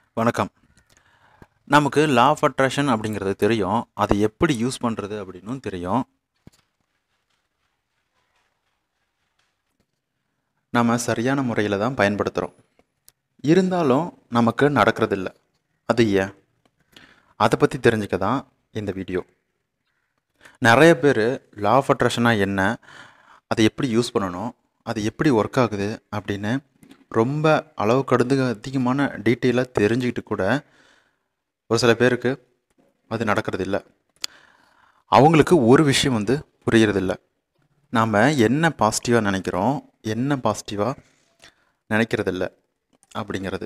வணக்கம் நமக்கு law of attraction அப்படிங்கிறது தெரியும் அதை எப்படி யூஸ் பண்ணுறது அப்படின்னும் தெரியும் நம்ம சரியான முறையில் தான் பயன்படுத்துகிறோம் இருந்தாலும் நமக்கு நடக்கிறதில்ல அது ஏன் அதை பற்றி தெரிஞ்சுக்க தான் இந்த வீடியோ நிறைய பேர் லா ஆஃப் அட்ராக்ஷனாக என்ன அதை எப்படி யூஸ் பண்ணணும் அது எப்படி ஒர்க் ஆகுது அப்படின்னு ரொம்ப அளவு கடந்து அதிகமான டீட்டெயிலாக தெரிஞ்சுக்கிட்டு கூட ஒரு சில பேருக்கு அது நடக்கிறது இல்லை அவங்களுக்கு ஒரு விஷயம் வந்து புரியறதில்ல நாம் என்ன பாசிட்டிவாக நினைக்கிறோம் என்ன பாசிட்டிவாக நினைக்கிறதில்ல அப்படிங்கிறது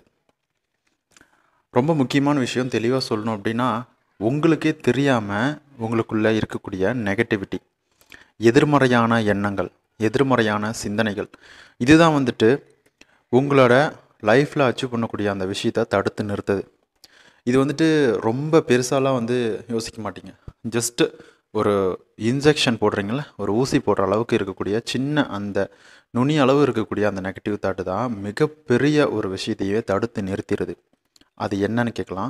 ரொம்ப முக்கியமான விஷயம் தெளிவாக சொல்லணும் அப்படின்னா உங்களுக்கே தெரியாமல் உங்களுக்குள்ளே இருக்கக்கூடிய நெகட்டிவிட்டி எதிர்மறையான எண்ணங்கள் எதிர்மறையான சிந்தனைகள் இதுதான் வந்துட்டு உங்களோட லைஃப்பில் அச்சீவ் பண்ணக்கூடிய அந்த விஷயத்தை தடுத்து நிறுத்துது இது வந்துட்டு ரொம்ப பெருசாலாம் வந்து யோசிக்க மாட்டீங்க ஜஸ்ட்டு ஒரு இன்ஜெக்ஷன் போடுறீங்கள ஒரு ஊசி போடுற அளவுக்கு இருக்கக்கூடிய சின்ன அந்த நுனி அளவு இருக்கக்கூடிய அந்த நெகட்டிவ் தாட்டு தான் மிகப்பெரிய ஒரு விஷயத்தையே தடுத்து நிறுத்திடுது அது என்னன்னு கேட்கலாம்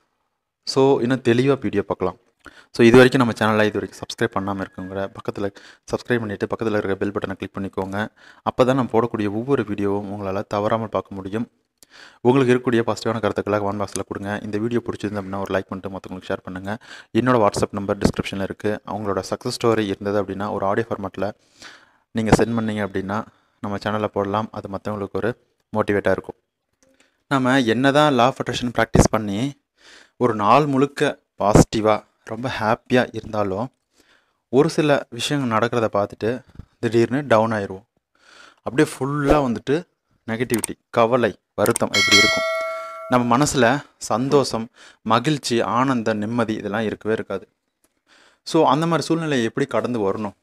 ஸோ இன்னும் தெளிவாக வீடியோ பார்க்கலாம் ஸோ இது வரைக்கும் நம்ம சேனலில் இது வரைக்கும் சப்ஸ்கிரைப் பண்ணாமல் இருக்கவங்க பக்கத்தில் சப்ஸ்கிரைப் பண்ணிவிட்டு பக்கத்தில் இருக்கிற பெல் பட்டனை கிளிக் பண்ணிக்கோங்க அப்போ தான் நம்ம போடக்கூடிய ஒவ்வொரு வீடியோவும் உங்களால் தவறாமல் பார்க்க முடியும் உங்களுக்கு இருக்கக்கூடிய பாசிட்டிவான கருத்துக்களை கமெண்ட் பாக்ஸில் கொடுங்க இந்த வீடியோ பிடிச்சிருந்து அப்படின்னா ஒரு லைக் பண்ணிட்டு மற்றவங்களுக்கு ஷேர் பண்ணுங்கள் என்னோட வாட்ஸ்அப் நம்பர் டிஸ்கிரிப்ஷனில் இருக்குது அவங்களோட சக்ஸஸ் ஸ்டோரி இருந்தது அப்படின்னா ஒரு ஆடியோ ஃபார்மேட்டில் நீங்கள் சென்ட் பண்ணீங்க அப்படின்னா நம்ம சேனலில் போடலாம் அது மற்றவங்களுக்கு ஒரு மோட்டிவேட்டாக இருக்கும் நம்ம என்ன தான் லா ஆஃப் அட்ராக்ஷன் ப்ராக்டிஸ் பண்ணி ஒரு நாள் முழுக்க பாசிட்டிவாக ரொம்ப ஹாப்பியாக இருந்தாலும் ஒரு சில விஷயங்கள் நடக்கிறத பார்த்துட்டு திடீர்னு டவுன் ஆயிடுவோம் அப்படியே ஃபுல்லாக வந்துட்டு நெகட்டிவிட்டி கவலை வருத்தம் இப்படி இருக்கும் நம்ம மனசில் சந்தோஷம் மகிழ்ச்சி ஆனந்தம் நிம்மதி இதெல்லாம் இருக்கவே இருக்காது ஸோ அந்த மாதிரி சூழ்நிலையை எப்படி கடந்து வரணும்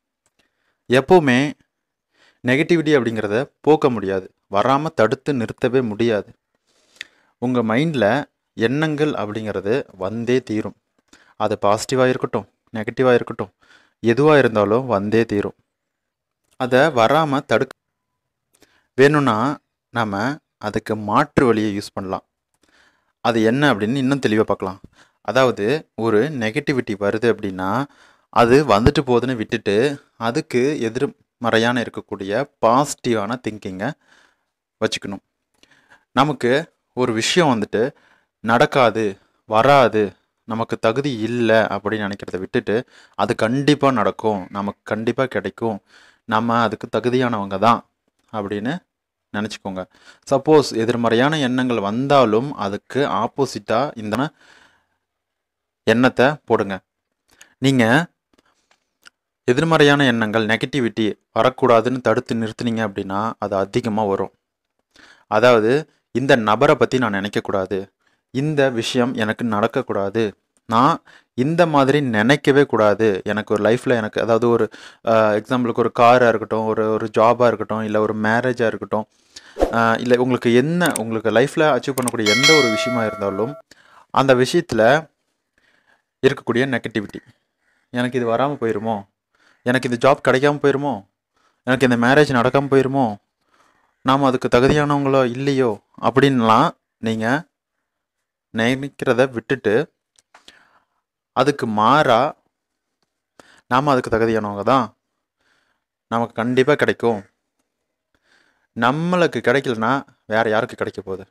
எப்போவுமே நெகட்டிவிட்டி அப்படிங்கிறத போக்க முடியாது வராமல் தடுத்து நிறுத்தவே முடியாது உங்கள் மைண்டில் எண்ணங்கள் அப்படிங்கிறது வந்தே தீரும் அது பாசிட்டிவாக இருக்கட்டும் நெகட்டிவாக இருக்கட்டும் எதுவாக இருந்தாலும் வந்தே தீரும் அதை வராமல் தடுக்க வேணும்னா நம்ம அதுக்கு மாற்று வழியை யூஸ் பண்ணலாம் அது என்ன அப்படின்னு இன்னும் தெளிவாக பார்க்கலாம் அதாவது ஒரு நெகட்டிவிட்டி வருது அப்படின்னா அது வந்துட்டு போகுதுன்னு விட்டுட்டு அதுக்கு எதிர்மறையான இருக்கக்கூடிய பாசிட்டிவான திங்கிங்கை வச்சுக்கணும் நமக்கு ஒரு விஷயம் வந்துட்டு நடக்காது வராது நமக்கு தகுதி இல்லை அப்படின்னு நினைக்கிறத விட்டுட்டு அது கண்டிப்பாக நடக்கும் நமக்கு கண்டிப்பாக கிடைக்கும் நம்ம அதுக்கு தகுதியானவங்க தான் அப்படின்னு நினச்சிக்கோங்க சப்போஸ் எதிர்மறையான எண்ணங்கள் வந்தாலும் அதுக்கு ஆப்போசிட்டாக இந்த எண்ணத்தை போடுங்க நீங்கள் எதிர்மறையான எண்ணங்கள் நெகட்டிவிட்டி வரக்கூடாதுன்னு தடுத்து நிறுத்துனீங்க அப்படின்னா அது அதிகமாக வரும் அதாவது இந்த நபரை பற்றி நான் நினைக்கக்கூடாது இந்த விஷயம் எனக்கு நடக்கக்கூடாது நான் இந்த மாதிரி நினைக்கவே கூடாது எனக்கு ஒரு லைஃப்பில் எனக்கு அதாவது ஒரு எக்ஸாம்பிளுக்கு ஒரு காராக இருக்கட்டும் ஒரு ஒரு ஜாபாக இருக்கட்டும் இல்லை ஒரு மேரேஜாக இருக்கட்டும் இல்லை உங்களுக்கு என்ன உங்களுக்கு லைஃப்பில் அச்சீவ் பண்ணக்கூடிய எந்த ஒரு விஷயமா இருந்தாலும் அந்த விஷயத்தில் இருக்கக்கூடிய நெகட்டிவிட்டி எனக்கு இது வராமல் போயிருமோ எனக்கு இந்த ஜாப் கிடைக்காம போயிருமோ எனக்கு இந்த மேரேஜ் நடக்காமல் போயிருமோ நாம் அதுக்கு தகுதியானவங்களோ இல்லையோ அப்படின்லாம் நீங்கள் நினைக்கிறத விட்டுட்டு அதுக்கு மாறா நாம் அதுக்கு தகுதியானவங்க தான் நமக்கு கண்டிப்பாக கிடைக்கும் நம்மளுக்கு கிடைக்கலனா வேறு யாருக்கு கிடைக்க போகுது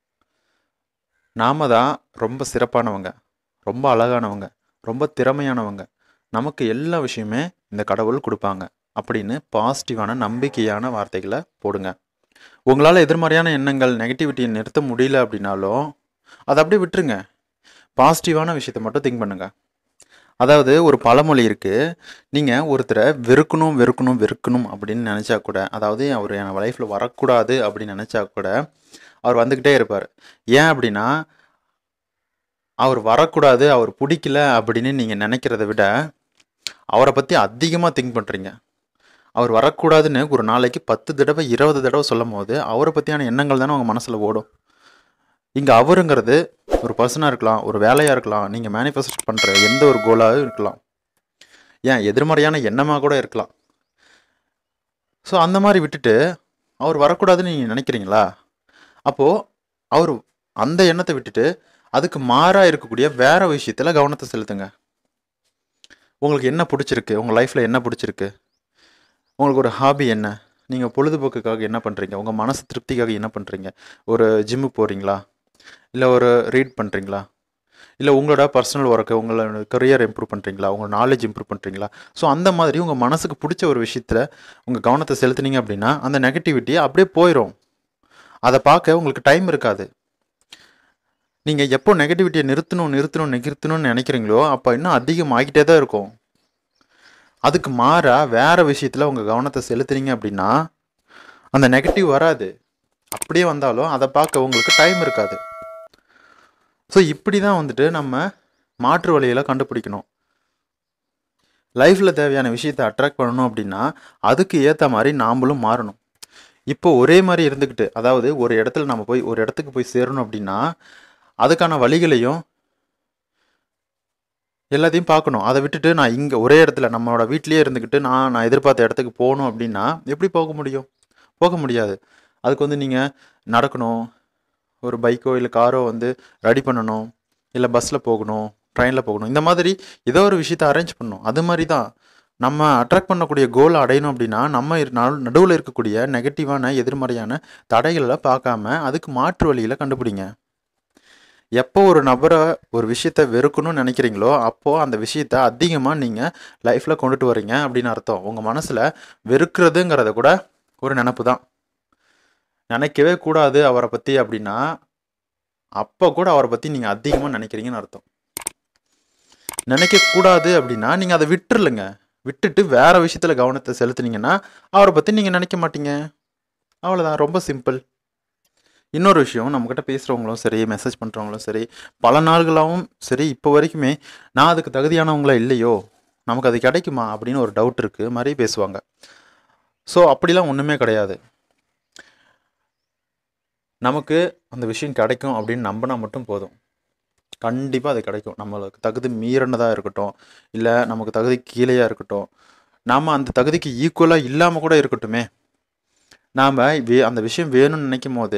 நாம் தான் ரொம்ப சிறப்பானவங்க ரொம்ப அழகானவங்க ரொம்ப திறமையானவங்க நமக்கு எல்லா விஷயமே இந்த கடவுள் கொடுப்பாங்க அப்படின்னு பாசிட்டிவான நம்பிக்கையான வார்த்தைகளை போடுங்க உங்களால் எதிர்மறையான எண்ணங்கள் நெகட்டிவிட்டியை நிறுத்த முடியல அப்படின்னாலும் அதை அப்படியே விட்டுருங்க பாசிட்டிவான விஷயத்த மட்டும் திங்க் பண்ணுங்கள் அதாவது ஒரு பழமொழி இருக்குது நீங்கள் ஒருத்தரை வெறுக்கணும் வெறுக்கணும் வெறுக்கணும் அப்படின்னு நினச்சா கூட அதாவது அவர் என் லைஃப்பில் வரக்கூடாது அப்படின்னு நினச்சா கூட அவர் வந்துக்கிட்டே இருப்பார் ஏன் அப்படின்னா அவர் வரக்கூடாது அவர் பிடிக்கல அப்படின்னு நீங்கள் நினைக்கிறத விட அவரை பற்றி அதிகமாக திங்க் பண்ணுறீங்க அவர் வரக்கூடாதுன்னு ஒரு நாளைக்கு பத்து தடவை இருபது தடவை சொல்லும் போது அவரை பற்றியான எண்ணங்கள் தானே உங்கள் மனசில் ஓடும் இங்கே அவருங்கிறது ஒரு பர்சனாக இருக்கலாம் ஒரு வேலையாக இருக்கலாம் நீங்கள் மேனிஃபெஸ்ட் பண்ணுற எந்த ஒரு கோலாகவும் இருக்கலாம் ஏன் எதிர்மறையான எண்ணமாக கூட இருக்கலாம் ஸோ அந்த மாதிரி விட்டுட்டு அவர் வரக்கூடாதுன்னு நீங்கள் நினைக்கிறீங்களா அப்போது அவர் அந்த எண்ணத்தை விட்டுட்டு அதுக்கு மாறாக இருக்கக்கூடிய வேற விஷயத்தில் கவனத்தை செலுத்துங்க உங்களுக்கு என்ன பிடிச்சிருக்கு உங்கள் லைஃப்பில் என்ன பிடிச்சிருக்கு உங்களுக்கு ஒரு ஹாபி என்ன நீங்கள் பொழுதுபோக்குக்காக என்ன பண்ணுறீங்க உங்கள் மனசு திருப்திக்காக என்ன பண்ணுறீங்க ஒரு ஜிம்முக்கு போகிறீங்களா இல்லை ஒரு ரீட் பண்ணுறீங்களா இல்லை உங்களோட பர்சனல் ஒர்க்கு உங்களோட கரியர் இம்ப்ரூவ் பண்ணுறீங்களா உங்கள் நாலேஜ் இம்ப்ரூவ் பண்ணுறீங்களா ஸோ அந்த மாதிரி உங்கள் மனசுக்கு பிடிச்ச ஒரு விஷயத்தில் உங்கள் கவனத்தை செலுத்துனீங்க அப்படின்னா அந்த நெகட்டிவிட்டி அப்படியே போயிடும் அதை பார்க்க உங்களுக்கு டைம் இருக்காது நீங்கள் எப்போ நெகட்டிவிட்டியை நிறுத்தணும் நிறுத்தணும் நிறுத்தணும்னு நினைக்கிறீங்களோ அப்போ இன்னும் அதிகமாகிட்டே தான் இருக்கும் அதுக்கு மாறா வேற விஷயத்தில் உங்கள் கவனத்தை செலுத்துனீங்க அப்படின்னா அந்த நெகட்டிவ் வராது அப்படியே வந்தாலும் அதை பார்க்க உங்களுக்கு டைம் இருக்காது ஸோ இப்படி தான் வந்துட்டு நம்ம மாற்று வழிகளை கண்டுபிடிக்கணும் லைஃப்பில் தேவையான விஷயத்தை அட்ராக்ட் பண்ணணும் அப்படின்னா அதுக்கு ஏற்ற மாதிரி நாமளும் மாறணும் இப்போ ஒரே மாதிரி இருந்துக்கிட்டு அதாவது ஒரு இடத்துல நம்ம போய் ஒரு இடத்துக்கு போய் சேரணும் அப்படின்னா அதுக்கான வழிகளையும் எல்லாத்தையும் பார்க்கணும் அதை விட்டுட்டு நான் இங்கே ஒரே இடத்துல நம்மளோட வீட்லேயே இருந்துக்கிட்டு நான் நான் எதிர்பார்த்த இடத்துக்கு போகணும் அப்படின்னா எப்படி போக முடியும் போக முடியாது அதுக்கு வந்து நீங்கள் நடக்கணும் ஒரு பைக்கோ இல்லை காரோ வந்து ரெடி பண்ணணும் இல்லை பஸ்ஸில் போகணும் ட்ரெயினில் போகணும் இந்த மாதிரி ஏதோ ஒரு விஷயத்தை அரேஞ்ச் பண்ணணும் அது மாதிரி தான் நம்ம அட்ராக்ட் பண்ணக்கூடிய கோலை அடையணும் அப்படின்னா நம்ம நடுவில் இருக்கக்கூடிய நெகட்டிவான எதிர்மறையான தடைகளை பார்க்காம அதுக்கு மாற்று வழியில் கண்டுபிடிங்க எப்போ ஒரு நபரை ஒரு விஷயத்த வெறுக்கணும்னு நினைக்கிறீங்களோ அப்போது அந்த விஷயத்த அதிகமாக நீங்கள் லைஃப்பில் கொண்டுட்டு வரீங்க அப்படின்னு அர்த்தம் உங்கள் மனசில் வெறுக்கிறதுங்கிறத கூட ஒரு நினப்பு தான் நினைக்கவே கூடாது அவரை பற்றி அப்படின்னா அப்போ கூட அவரை பற்றி நீங்கள் அதிகமாக நினைக்கிறீங்கன்னு அர்த்தம் நினைக்கக்கூடாது அப்படின்னா நீங்கள் அதை விட்டுருலுங்க விட்டுட்டு வேற விஷயத்தில் கவனத்தை செலுத்துனீங்கன்னா அவரை பற்றி நீங்கள் நினைக்க மாட்டீங்க அவ்வளோதான் ரொம்ப சிம்பிள் இன்னொரு விஷயம் நம்மக்கிட்ட பேசுகிறவங்களும் சரி மெசேஜ் பண்ணுறவங்களும் சரி பல நாள்களாகவும் சரி இப்போ வரைக்குமே நான் அதுக்கு தகுதியானவங்களா இல்லையோ நமக்கு அது கிடைக்குமா அப்படின்னு ஒரு டவுட் இருக்குது மாதிரி பேசுவாங்க ஸோ அப்படிலாம் ஒன்றுமே கிடையாது நமக்கு அந்த விஷயம் கிடைக்கும் அப்படின்னு நம்பினா மட்டும் போதும் கண்டிப்பாக அது கிடைக்கும் நம்மளுக்கு தகுதி மீறினதாக இருக்கட்டும் இல்லை நமக்கு தகுதி கீழேயா இருக்கட்டும் நாம் அந்த தகுதிக்கு ஈக்குவலாக இல்லாமல் கூட இருக்கட்டுமே நாம் வே அந்த விஷயம் வேணும்னு நினைக்கும் போது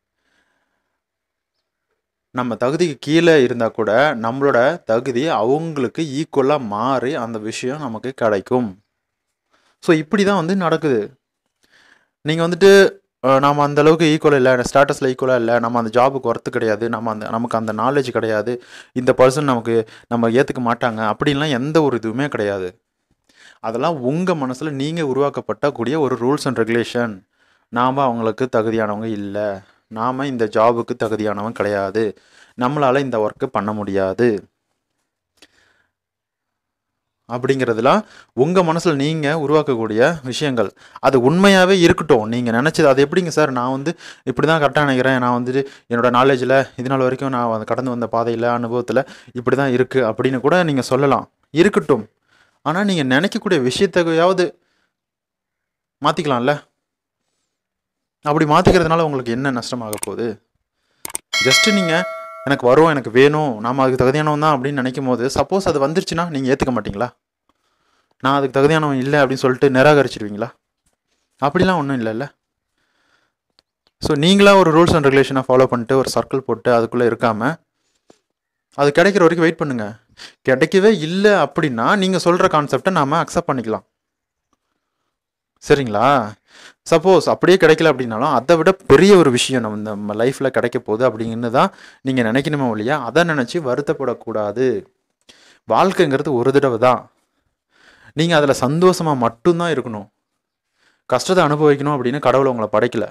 நம்ம தகுதிக்கு கீழே இருந்தால் கூட நம்மளோட தகுதி அவங்களுக்கு ஈக்குவலாக மாறி அந்த விஷயம் நமக்கு கிடைக்கும் ஸோ இப்படி தான் வந்து நடக்குது நீங்கள் வந்துட்டு அஹ், நாம அந்த அளவுக்கு ஈக்குவல் இல்லை ஸ்டேட்டஸில் ஈக்குவலாக இல்லை நம்ம அந்த ஜாபுக்கு ஒர்த்து கிடையாது நம்ம அந்த நமக்கு அந்த நாலேஜ் கிடையாது இந்த பர்சன் நமக்கு நம்ம ஏற்றுக்க மாட்டாங்க அப்படின்லாம் எந்த ஒரு இதுவுமே கிடையாது அதெல்லாம் உங்கள் மனசில் நீங்கள் உருவாக்கப்பட்டக்கூடிய ஒரு ரூல்ஸ் அண்ட் ரெகுலேஷன் நாம் அவங்களுக்கு தகுதியானவங்க இல்லை நாம் இந்த ஜாபுக்கு தகுதியானவன் கிடையாது நம்மளால் இந்த ஒர்க்கு பண்ண முடியாது அப்படிங்கிறதுலாம் உங்கள் மனசில் நீங்கள் உருவாக்கக்கூடிய விஷயங்கள் அது உண்மையாகவே இருக்கட்டும் நீங்கள் நினச்சது அது எப்படிங்க சார் நான் வந்து இப்படி தான் கரெக்டாக நினைக்கிறேன் நான் வந்துட்டு என்னோடய நாலேஜில் இது நாள் வரைக்கும் நான் வந்து கடந்து வந்த பாதையில் அனுபவத்தில் இப்படி தான் இருக்குது அப்படின்னு கூட நீங்கள் சொல்லலாம் இருக்கட்டும் ஆனால் நீங்கள் நினைக்கக்கூடிய விஷயத்தையாவது மாற்றிக்கலாம்ல அப்படி மாற்றிக்கிறதுனால உங்களுக்கு என்ன நஷ்டமாக போகுது ஜஸ்ட்டு நீங்கள் எனக்கு வரும் எனக்கு வேணும் நாம் அதுக்கு தகுதியானவன் தான் அப்படின்னு நினைக்கும் போது சப்போஸ் அது வந்துருச்சுன்னா நீங்கள் ஏற்றுக்க மாட்டீங்களா நான் அதுக்கு தகுதியானவன் இல்லை அப்படின்னு சொல்லிட்டு நிராகரிச்சிடுவீங்களா அப்படிலாம் ஒன்றும் இல்லைல்ல ஸோ நீங்களா ஒரு ரூல்ஸ் அண்ட் ரெகுலேஷனை ஃபாலோ பண்ணிட்டு ஒரு சர்க்கிள் போட்டு அதுக்குள்ளே இருக்காமல் அது கிடைக்கிற வரைக்கும் வெயிட் பண்ணுங்க கிடைக்கவே இல்லை அப்படின்னா நீங்கள் சொல்கிற கான்செப்டை நாம் அக்செப்ட் பண்ணிக்கலாம் சரிங்களா சப்போஸ் அப்படியே கிடைக்கல அப்படின்னாலும் அதை விட பெரிய ஒரு விஷயம் நம்ம நம்ம லைஃப்பில் கிடைக்க போகுது அப்படின்னு தான் நீங்கள் நினைக்கணுமே ஒழியா அதை நினச்சி வருத்தப்படக்கூடாது வாழ்க்கைங்கிறது ஒரு தடவை தான் நீங்கள் அதில் சந்தோஷமாக மட்டும்தான் இருக்கணும் கஷ்டத்தை அனுபவிக்கணும் அப்படின்னு கடவுள் உங்களை படைக்கல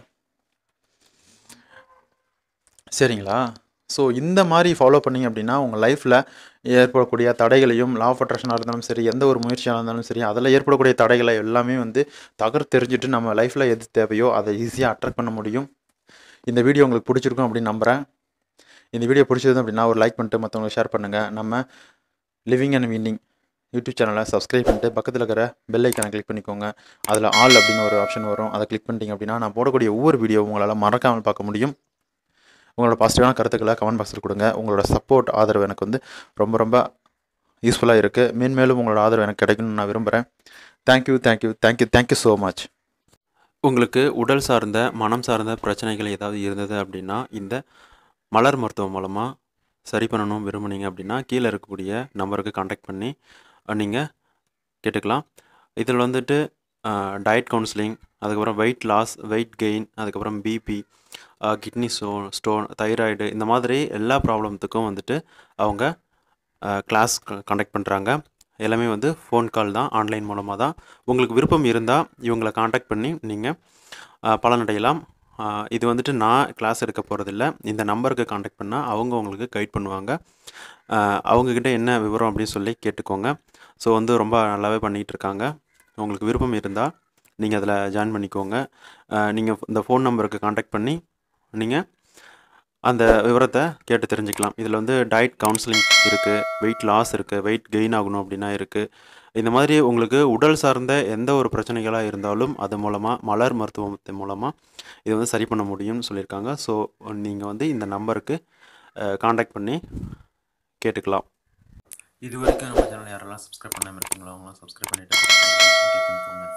சரிங்களா ஸோ இந்த மாதிரி ஃபாலோ பண்ணீங்க அப்படின்னா உங்கள் லைஃப்பில் ஏற்படக்கூடிய தடைகளையும் லா ஆஃப் அட்ராக்ஷனாக இருந்தாலும் சரி எந்த ஒரு முயற்சியாக இருந்தாலும் சரி அதில் ஏற்படக்கூடிய தடைகளை எல்லாமே வந்து தகர் தெரிஞ்சுட்டு நம்ம லைஃப்பில் எது தேவையோ அதை ஈஸியாக அட்ராக்ட் பண்ண முடியும் இந்த வீடியோ உங்களுக்கு பிடிச்சிருக்கும் அப்படின்னு நம்புகிறேன் இந்த வீடியோ பிடிச்சது அப்படின்னா ஒரு லைக் பண்ணிட்டு மற்றவங்களுக்கு ஷேர் பண்ணுங்கள் நம்ம லிவிங் அண்ட் வின்னிங் யூடியூப் சேனலை சப்ஸ்கிரைப் பண்ணிட்டு பக்கத்தில் இருக்கிற பெல் ஐக்கானை கிளிக் பண்ணிக்கோங்க அதில் ஆல் அப்படின்னு ஒரு ஆப்ஷன் வரும் அதை கிளிக் பண்ணிட்டீங்க அப்படின்னா நான் போடக்கூடிய ஒவ்வொரு வீடியோ உங்களால் மறக்காமல் பார்க்க முடியும் உங்களோட பாசிட்டிவான கருத்துக்களை கமெண்ட் பாக்ஸில் கொடுங்க உங்களோட சப்போர்ட் ஆதரவு எனக்கு வந்து ரொம்ப ரொம்ப யூஸ்ஃபுல்லாக இருக்குது மேன்மேலும் உங்களோட ஆதரவு எனக்கு கிடைக்கணும்னு நான் விரும்புகிறேன் thank you thank you thank you thank you so much உங்களுக்கு உடல் சார்ந்த மனம் சார்ந்த பிரச்சனைகள் ஏதாவது இருந்தது அப்படின்னா இந்த மலர் மருத்துவம் மூலமாக சரி பண்ணணும் விரும்புனீங்க அப்படின்னா கீழே இருக்கக்கூடிய நம்பருக்கு காண்டாக்ட் பண்ணி நீங்கள் கேட்டுக்கலாம் இதில் வந்துட்டு டயட் கவுன்சிலிங் அதுக்கப்புறம் வெயிட் லாஸ் வெயிட் கெயின் அதுக்கப்புறம் BP kidney stone stone thyroid இந்த மாதிரி எல்லா ப்ராப்ளத்துக்கும் வந்துட்டு அவங்க கிளாஸ் கண்டக்ட் பண்ணுறாங்க எல்லாமே வந்து ஃபோன் கால் தான் ஆன்லைன் மூலமாக தான் உங்களுக்கு விருப்பம் இருந்தால் இவங்களை காண்டாக்ட் பண்ணி நீங்கள் பலனடையலாம் ஆஹ் இது வந்துட்டு நான் கிளாஸ் எடுக்க போகிறதில்ல இந்த நம்பருக்கு காண்டாக்ட் பண்ணால் அவங்க உங்களுக்கு கைட் பண்ணுவாங்க ஆஹ் அவங்கக்கிட்ட என்ன விவரம் அப்படின்னு சொல்லி கேட்டுக்கோங்க ஸோ வந்து ரொம்ப நல்லாவே பண்ணிகிட்டு இருக்காங்க உங்களுக்கு விருப்பம் இருந்தால் நீங்கள் அதில் ஜாயின் பண்ணிக்கோங்க நீங்கள் இந்த ஃபோன் நம்பருக்கு காண்டாக்ட் பண்ணி நீங்கள் அந்த விவரத்தை கேட்டு தெரிஞ்சுக்கலாம் இதில் வந்து டயட் கவுன்சிலிங் இருக்குது வெயிட் லாஸ் இருக்குது வெயிட் கெயின் ஆகணும் அப்படின்னா இருக்குது இந்த மாதிரி உங்களுக்கு உடல் சார்ந்த எந்த ஒரு பிரச்சனைகளாக இருந்தாலும் அது மூலமாக மலர் மருத்துவத்தின் மூலமாக இது வந்து சரி பண்ண முடியும்னு சொல்லியிருக்காங்க ஸோ நீங்கள் வந்து இந்த நம்பருக்கு காண்டாக்ட் பண்ணி கேட்டுக்கலாம் இது வரைக்கும் நம்ம சேனல் யாரெல்லாம் சப்ஸ்கிரைப் பண்ணாமல் இருக்கீங்களோ அவங்களாம் சப்ஸ்கிரைப் பண்ணிவிட்டு